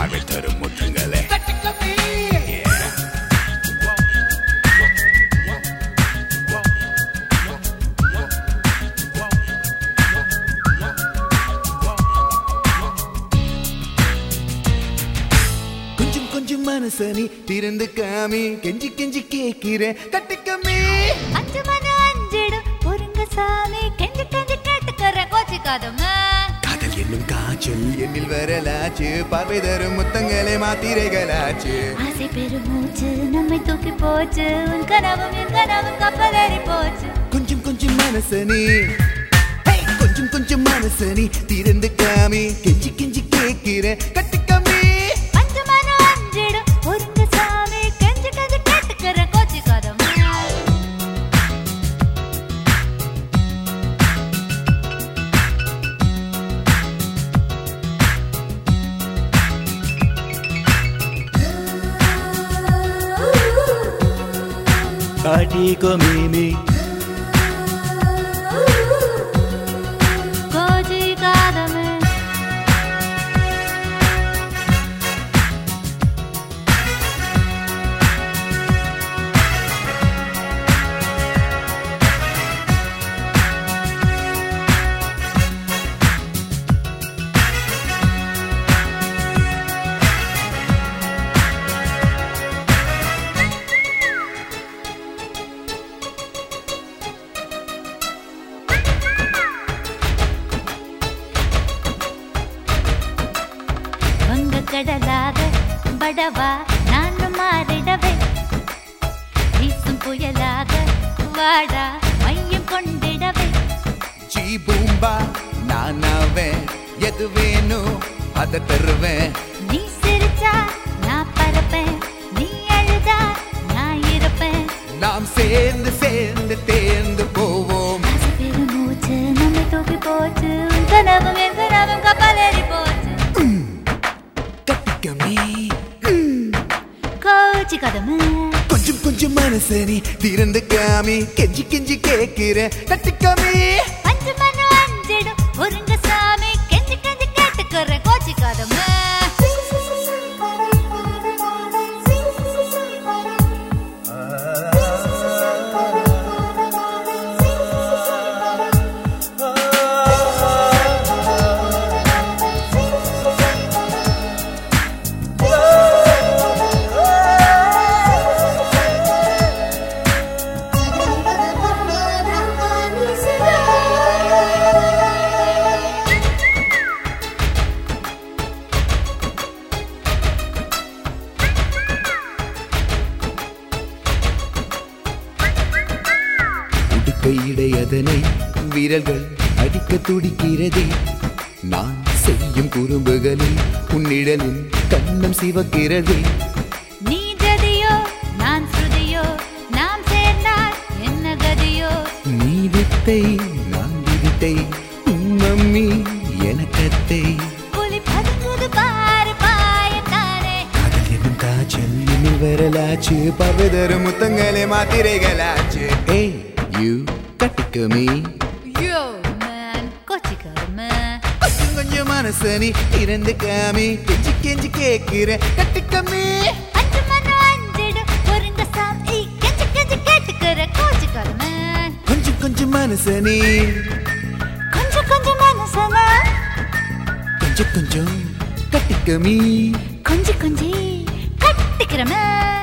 தமிழ் தரும் முத்துங்களே கொஞ்சம் கொஞ்சம் மனச நீ திறந்து காமி கெஞ்சி கெஞ்சி கேட்கிறேன் கட்டிக்கமே அஞ்சு மணி அஞ்சிடும் பொறுங்க சாமி கெஞ்சி கெஞ்சி கேட்டுக்கிறேன் கோச்சிக்காதம்மா காதல் என்னும் காய்ச்சல் என்னில் வரலாச்சு பார்வை தரும் முத்தங்களே மாத்திரைகளாச்சு ஆசை பெருமூச்சு நம்மை தூக்கி போச்சு உன் கனவும் என் கனவும் கப்பலேறி போச்சு கொஞ்சம் கொஞ்சம் மனச நீ ஹே! கொஞ்சம் கொஞ்சம் மனச நீ திறந்து காமி கெஞ்சி கெஞ்சி கேட்கிறேன் கட்டிக்கமே அஞ்சு மணி அஞ்சிடும் பொறுங்க சாமி கெஞ்சி கெஞ்சி கேட்டுக்கிறேன் கோச்சிக்காதம்மா காட்டிக்கோ மீமி கோச்சிக்காதம்மா வங்க கடலாக படவா நானும் மாறிடவே வீசும் புயலாக வாடா மையம் கொண்டிடவே ஜி பூம்பா நானாவேன் எது வேணும் அதை தருவேன் நீ சிரிச்சா நான் பறப்பேன் நீ அழுதா நான் இருப்பேன் நாம் சேர்ந்து சேர்ந்து தேர்ந்து போவோம் ஆசை பெருமூச்சு நம்மை தூக்கி போச்சு உன் கனவும் என் கனவும் கப்பலேறி போச்சு கட்டிக்கமே கோச்சி கதமு கொஞ்சம் கொஞ்சம் மனச நீ திறந்து காமி கெஞ்சி கெஞ்சி கேட்கிறேன் கட்டிக்கமே அஞ்சு மணி அஞ்சிடும் ஒருங்க சாமி கெஞ்சி கெஞ்சி கேட்டுக்கிற கோச்சி கதமு உடுக்கையிடை அதனை விரல்கள் அடிக்க துடிக்கிறதே நான் செய்யும் குறும்புகளில் உன்னிடலில் கண்ணம் சிவக்கிறதே நீ ஜதியோ நான் ஸ்ருதியோ நாம் சேர்ந்தால் என்ன கதியோ நீ வித்தை நான் வித்தை உன் மம்மி எனக்கத்தை புலி பதுங்குது பாரு பாயத்தானே காதல் என்னும் காய்ச்சல் இனி வரலாச்சு பவதரு முத்தங்களே மாத்திரைகளாச்சு ஏய் யூ கட்டிக்கமே யோ மேன் கோச்சி கதமு கொஞ்சம் கொஞ்சம் மனச நீ இறந்து காமி கெஞ்சி கெஞ்சி கேட்கிற கட்டிக்கமே அஞ்சு மணி அஞ்சிடும் ஒருங்க சாமி கெஞ்சி கெஞ்சி கேட்டுக்கிற கோச்சி கதமு கொஞ்சம் கொஞ்சம் மனச நீ கொஞ்சம் கொஞ்சம் மனசனா கொஞ்சம் கொஞ்சம் கட்டிக்கமே கொஞ்சி கொஞ்சி கட்டிக்கிறமே